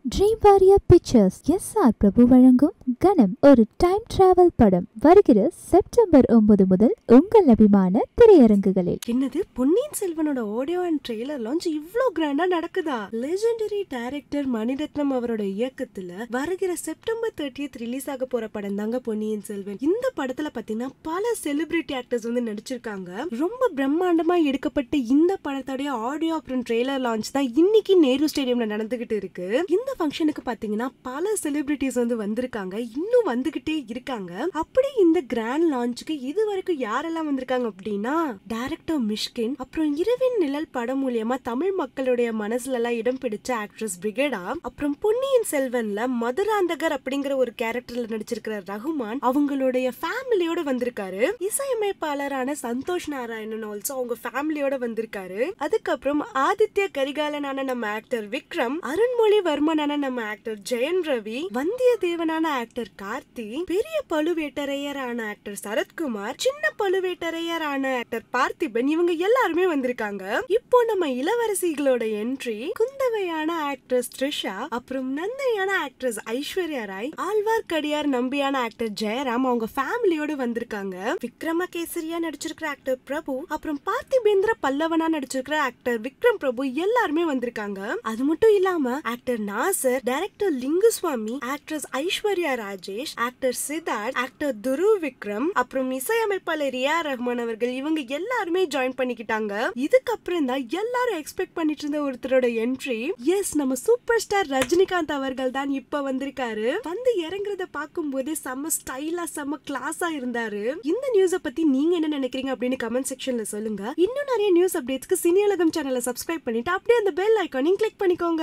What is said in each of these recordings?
dream warrior pictures S R Prabhu வழங்கும் கணம் ஒரு டைம் டிராவல் படம் வருகிற செப்டம்பர் ஒன்பது முதல் உங்கள் அபிமான திரையரங்குகளில் என்னது பொன்னியின் செல்வனோட ஆடியோ அண்ட் ட்ரெய்லர் லான்ச் இவ்ளோ கிராண்டா நடக்குதா லெஜெண்டரி டைரக்டர் மணிரத்னம் அவரோட இயக்கத்துல வருகிற செப்டம்பர் தேர்ட்டியத் ரிலீஸ் ஆக போற படம் தாங்க பொன்னியின் செல்வன் இந்த படத்துல பாத்தீங்கன்னா பல செலிபிரிட்டி ஆக்டர்ஸ் வந்து நடிச்சிருக்காங்க ரொம்ப பிரம்மாண்டமா எடுக்கப்பட்ட இந்த படத்தோடைய ஆடியோ அப்புறம் ட்ரெய்லர் லான்ச் தான் இன்னைக்கு நேரு ஸ்டேடியம்ல நடந்துகிட்டு இருக்கு இந்த ஃபங்க்ஷனுக்கு பாத்தீங்கன்னா பல செலிபிரிட்டிஸ் வந்து வந்திருக்காங்க இன்னும் வந்துகிட்டே இருக்காங்க அப்படி இந்த கிராண்ட் லான்ச்சுக்கு இது வரைக்கும் யாரெல்லாம் வந்திருக்காங்க அப்படின்னா டைரக்டர் மிஷ்கின் அப்புறம் இரவின் நிழல் படம் மூலியமா தமிழ் மக்களுடைய மனசுல எல்லாம் இடம் பிடிச்ச ஆக்ட்ரஸ் பிரிகேடா அப்புறம் பொன்னியின் செல்வன்ல மதுராந்தகர் அப்படிங்கிற ஒரு கேரக்டர்ல நடிச்சிருக்கிற ரகுமான் அவங்களுடைய ஃபேமிலியோட வந்திருக்காரு இசையமைப்பாளரான சந்தோஷ் நாராயணன் ஆல்சோ அவங்க ஃபேமிலியோட வந்திருக்காரு அதுக்கப்புறம் ஆதித்ய கரிகாலனான நம்ம ஆக்டர் விக்ரம் அருண்மொழிவர்மனான நம்ம ஆக்டர் ஜெயன் ரவி வந்தியத்தேவனான ஆக்டர் கார்த்தி பெரிய பழுவேட்டரையரான ஆக்டர் சரத்குமார் சின்ன பழுவேட்டரையரான ஆக்டர் பார்த்திபன் இவங்க எல்லாருமே வந்திருக்காங்க இப்போ நம்ம இளவரசிகளோட என்ட்ரி குந்தவையான ஆக்ட்ரஸ் த்ரிஷா அப்புறம் நந்தையான ஆக்ட்ரஸ் ஐஸ்வர்யா ராய் ஆழ்வார்க்கடியார் நம்பியான ஆக்டர் ஜெயராம் அவங்க ஃபேமிலியோட வந்திருக்காங்க விக்ரமகேசரியா நடிச்சிருக்கிற ஆக்டர் பிரபு அப்புறம் பார்த்திபேந்திர பல்லவனா நடிச்சிருக்கிற ஆக்டர் விக்ரம் பிரபு எல்லாருமே வந்திருக்காங்க அது மட்டும் இல்லாம actor Nassar director Lingusamy actress Aishwarya Rajesh actor Siddharth actor Dhruv Vikram அப்புறம் இசையமைப்பாளர் ரியா ரஹ்மான் அவர்கள் இவங்க எல்லாருமே ஜாயின் பண்ணிக்கிட்டாங்க இதுக்கப்புறம் தான் எல்லாரும் எக்ஸ்பெக்ட் பண்ணிட்டு இருந்த ஒருத்தரோட என்ட்ரி எஸ் நம்ம சூப்பர் ஸ்டார் ரஜினிகாந்த் அவர்கள் தான் இப்ப வந்திருக்காரு வந்து இறங்குறத பார்க்கும்போதே செம்ம ஸ்டைலா செம்ம கிளாஸா இருந்தாரு இந்த நியூஸ பத்தி நீங்க என்ன நினைக்கிறீங்க அப்படின்னு கமெண்ட் செக்ஷன்ல சொல்லுங்க இன்னும் நிறைய நியூஸ் அப்டேட்ஸ்க்கு சினியலகம் சேனலை சப்ஸ்கிரைப் பண்ணிட்டு அப்படியே அந்த பெல் ஐக்கானையும் கிளிக் பண்ணிக்கோங்க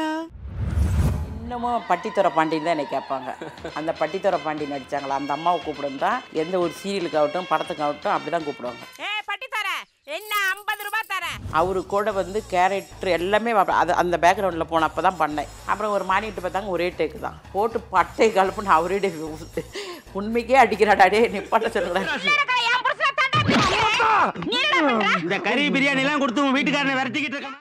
இன்னமும் பட்டித்துறை பாண்டின்னு தான் என்னை கேட்பாங்க அந்த பட்டித்துறை பாண்டி நடித்தாங்களா அந்த அம்மாவை கூப்பிடும் தான் எந்த ஒரு சீரியலுக்காகட்டும் படத்துக்காகட்டும் அப்படி தான் கூப்பிடுவாங்க ஏ பட்டி தர என்ன ஐம்பது ரூபாய் தரேன் அவரு கூட வந்து கேரக்டர் எல்லாமே அப்ப- அது அந்த பேக்ரவுண்டில் போனப்போ தான் பண்ணேன் அப்புறம் ஒரு மானிட்டு பார்த்தாங்க ஒரே டேக்கு தான் போட்டு பட்டை கலப்புன்னு அவரே உண்மைக்கே அடிக்கிறாடாடே நிப்பாட்ட சொல்லுறேன் என் புருஷனை தாண்டா நீ என்ன பண்ற இந்த கறி பிரியாணி எல்லாம் கொடுத்து உன் வீட்டுக்காரனை விரட்டிக்கிட்டு இருக்கான்